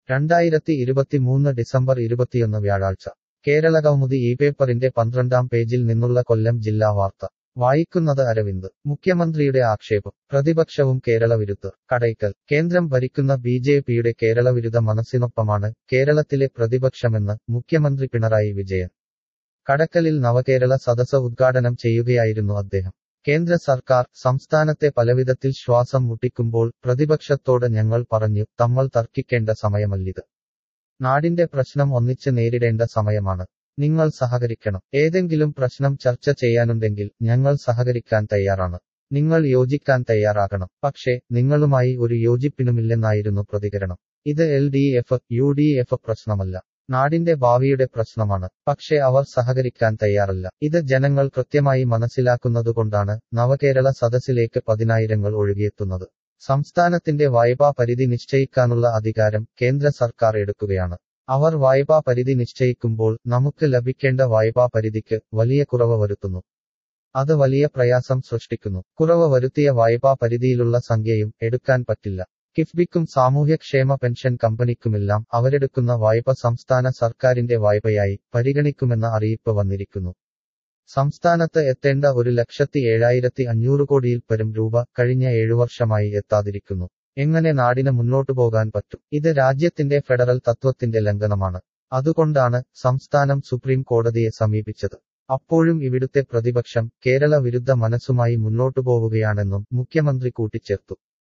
രണ്ടായിരത്തി ഇരുപത്തിമൂന്ന് ഡിസംബർ ഇരുപത്തിയൊന്ന് വ്യാഴാഴ്ച കേരളകൗമുദി ഈ പേപ്പറിന്റെ പന്ത്രണ്ടാം പേജിൽ നിന്നുള്ള കൊല്ലം ജില്ലാ വാർത്ത വായിക്കുന്നത് അരവിന്ദ് മുഖ്യമന്ത്രിയുടെ ആക്ഷേപം പ്രതിപക്ഷവും കേരള വിരുദ്ധർ കടയ്ക്കൽ കേന്ദ്രം ഭരിക്കുന്ന ബി ജെ പിയുടെ കേരളവിരുദ്ധ മനസ്സിനൊപ്പമാണ് കേരളത്തിലെ പ്രതിപക്ഷമെന്ന് മുഖ്യമന്ത്രി പിണറായി വിജയൻ കടക്കലിൽ നവകേരള സദസ് ഉദ്ഘാടനം ചെയ്യുകയായിരുന്നു അദ്ദേഹം കേന്ദ്ര സർക്കാർ സംസ്ഥാനത്തെ പലവിധത്തിൽ ശ്വാസം മുട്ടിക്കുമ്പോൾ പ്രതിപക്ഷത്തോട് ഞങ്ങൾ പറഞ്ഞു തമ്മൾ തർക്കിക്കേണ്ട സമയമല്ലിത് നാടിന്റെ പ്രശ്നം ഒന്നിച്ച് നേരിടേണ്ട സമയമാണ് നിങ്ങൾ സഹകരിക്കണം ഏതെങ്കിലും പ്രശ്നം ചർച്ച ചെയ്യാനുണ്ടെങ്കിൽ ഞങ്ങൾ സഹകരിക്കാൻ തയ്യാറാണ് നിങ്ങൾ യോജിക്കാൻ തയ്യാറാകണം പക്ഷേ നിങ്ങളുമായി ഒരു യോജിപ്പിനുമില്ലെന്നായിരുന്നു പ്രതികരണം ഇത് L D F U D F പ്രശ്നമല്ല നാടിന്റെ ഭാവിയുടെ പ്രശ്നമാണ് പക്ഷേ അവർ സഹകരിക്കാൻ തയ്യാറല്ല ഇത് ജനങ്ങൾ കൃത്യമായി മനസ്സിലാക്കുന്നതുകൊണ്ടാണ് നവകേരള സദസ്സിലേക്ക് പതിനായിരങ്ങൾ ഒഴുകിയെത്തുന്നത് സംസ്ഥാനത്തിന്റെ വായ്പാ പരിധി നിശ്ചയിക്കാനുള്ള അധികാരം കേന്ദ്ര സർക്കാർ എടുക്കുകയാണ് അവർ വായ്പാ പരിധി നിശ്ചയിക്കുമ്പോൾ നമുക്ക് ലഭിക്കേണ്ട വായ്പാ പരിധിക്ക് വലിയ കുറവ് വരുത്തുന്നു അത് വലിയ പ്രയാസം സൃഷ്ടിക്കുന്നു കുറവ് വരുത്തിയ വായ്പാ പരിധിയിലുള്ള സംഖ്യയും എടുക്കാൻ പറ്റില്ല കിഫ്ബിക്കും സാമൂഹ്യക്ഷേമ പെൻഷൻ കമ്പനിക്കുമെല്ലാം അവരെടുക്കുന്ന വായ്പ സംസ്ഥാന സർക്കാരിന്റെ വായ്പയായി പരിഗണിക്കുമെന്ന അറിയിപ്പ് വന്നിരിക്കുന്നു സംസ്ഥാനത്ത് എത്തേണ്ട ഒരു ലക്ഷത്തി ഏഴായിരത്തി അഞ്ഞൂറ് കോടിയിൽ പരം രൂപ കഴിഞ്ഞ ഏഴു വർഷമായി എത്താതിരിക്കുന്നു എങ്ങനെ നാടിന് മുന്നോട്ടു പോകാൻ പറ്റും ഇത് രാജ്യത്തിന്റെ ഫെഡറൽ തത്വത്തിന്റെ ലംഘനമാണ് അതുകൊണ്ടാണ് സംസ്ഥാനം സുപ്രീം കോടതിയെ സമീപിച്ചത് അപ്പോഴും ഇവിടുത്തെ പ്രതിപക്ഷം കേരള വിരുദ്ധ മനസ്സുമായി മുന്നോട്ടു പോവുകയാണെന്നും മുഖ്യമന്ത്രി കൂട്ടിച്ചേർത്തു